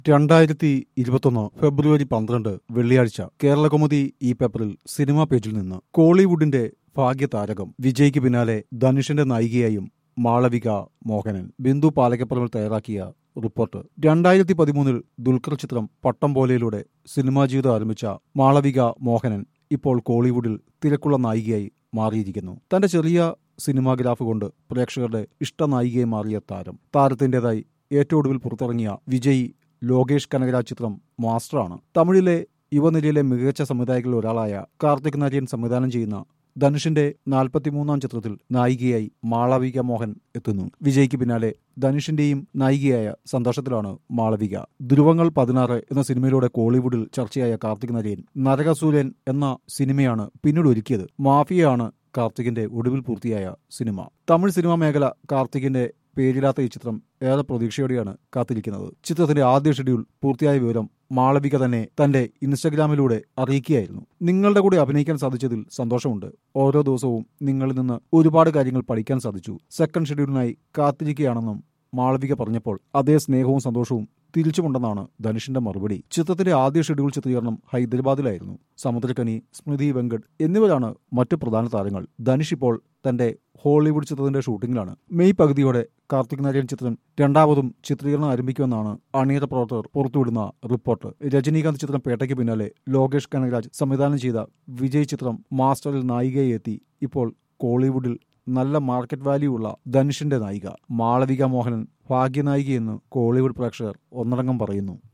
രണ്ടായിരത്തി ഇരുപത്തൊന്ന് ഫെബ്രുവരി പന്ത്രണ്ട് വെള്ളിയാഴ്ച കേരളകൗമുദി ഈ പേപ്പറിൽ സിനിമാ പേജിൽ നിന്ന് കോളിവുഡിന്റെ ഭാഗ്യതാരകം വിജയ്ക്ക് പിന്നാലെ ധനുഷിന്റെ നായികയായും മാളവിക മോഹനൻ ബിന്ദു പാലക്കപ്പുറമിൽ തയ്യാറാക്കിയ റിപ്പോർട്ട് രണ്ടായിരത്തി പതിമൂന്നിൽ ദുൽഖർ ചിത്രം പട്ടം പോലെയിലൂടെ സിനിമാ ജീവിതം ആരംഭിച്ച മാളവിക മോഹനൻ ഇപ്പോൾ കോളിവുഡിൽ തിരക്കുള്ള നായികയായി മാറിയിരിക്കുന്നു തന്റെ ചെറിയ സിനിമാഗ്രാഫ് കൊണ്ട് പ്രേക്ഷകരുടെ ഇഷ്ട നായികയായി മാറിയ താരം താരത്തിന്റേതായി ഏറ്റവും ഒടുവിൽ പുറത്തിറങ്ങിയ വിജയ് ലോകേഷ് കനകരാജ് ചിത്രം മാസ്റ്ററാണ് തമിഴിലെ യുവനിരയിലെ മികച്ച സംവിധായകരിൽ ഒരാളായ കാർത്തിക് നാര്യൻ സംവിധാനം ചെയ്യുന്ന ധനുഷിന്റെ നാൽപ്പത്തിമൂന്നാം ചിത്രത്തിൽ നായികയായി മാളവിക മോഹൻ എത്തുന്നു വിജയ്ക്ക് പിന്നാലെ ധനുഷിന്റെയും നായികയായ സന്തോഷത്തിലാണ് മാളവിക ധ്രുവങ്ങൾ പതിനാറ് എന്ന സിനിമയിലൂടെ കോളിവുഡിൽ ചർച്ചയായ കാർത്തിക് നരയൻ നരകസൂര്യൻ എന്ന സിനിമയാണ് പിന്നീട് ഒരുക്കിയത് മാഫിയയാണ് കാർത്തികിന്റെ ഒടുവിൽ പൂർത്തിയായ സിനിമ തമിഴ് സിനിമാ മേഖല കാർത്തികിന്റെ പേരില്ലാത്ത ഈ ചിത്രം ഏറെ പ്രതീക്ഷയോടെയാണ് കാത്തിരിക്കുന്നത് ചിത്രത്തിന്റെ ആദ്യ ഷെഡ്യൂൾ പൂർത്തിയായ വിവരം മാളവിക തന്നെ തന്റെ ഇൻസ്റ്റഗ്രാമിലൂടെ അറിയിക്കുകയായിരുന്നു നിങ്ങളുടെ കൂടെ അഭിനയിക്കാൻ സാധിച്ചതിൽ സന്തോഷമുണ്ട് ഓരോ ദിവസവും നിങ്ങളിൽ നിന്ന് ഒരുപാട് കാര്യങ്ങൾ പഠിക്കാൻ സാധിച്ചു സെക്കൻഡ് ഷെഡ്യൂളിനായി കാത്തിരിക്കുകയാണെന്നും മാളവിക പറഞ്ഞപ്പോൾ അതേ സ്നേഹവും സന്തോഷവും തിരിച്ചുമുണ്ടെന്നാണ് ധനുഷിന്റെ മറുപടി ചിത്രത്തിന്റെ ആദ്യ ഷെഡ്യൂൾ ചിത്രീകരണം ഹൈദരാബാദിലായിരുന്നു സമുദ്രക്കനി സ്മൃതി വെങ്കട് എന്നിവരാണ് മറ്റു പ്രധാന താരങ്ങൾ ധനുഷ് ഇപ്പോൾ തന്റെ ഹോളിവുഡ് ചിത്രത്തിന്റെ ഷൂട്ടിംഗിലാണ് മെയ് പകുതിയോടെ കാർത്തിക് നാരായൺ ചിത്രം രണ്ടാമതും ചിത്രീകരണം ആരംഭിക്കുമെന്നാണ് അണിയറ പ്രവർത്തകർ പുറത്തുവിടുന്ന റിപ്പോർട്ട് രജനീകാന്ത് ചിത്രം പേട്ടയ്ക്ക് പിന്നാലെ ലോകേഷ് കനകരാജ് സംവിധാനം ചെയ്ത വിജയ് ചിത്രം മാസ്റ്ററിൽ നായികയെ എത്തി ഇപ്പോൾ കോളിവുഡിൽ നല്ല മാർക്കറ്റ് വാല്യൂ ഉള്ള ധനുഷിന്റെ നായിക മാളവിക മോഹനൻ ഭാഗ്യനായികയെന്ന് കോളിവുഡ് പ്രേക്ഷകർ ഒന്നടങ്കം പറയുന്നു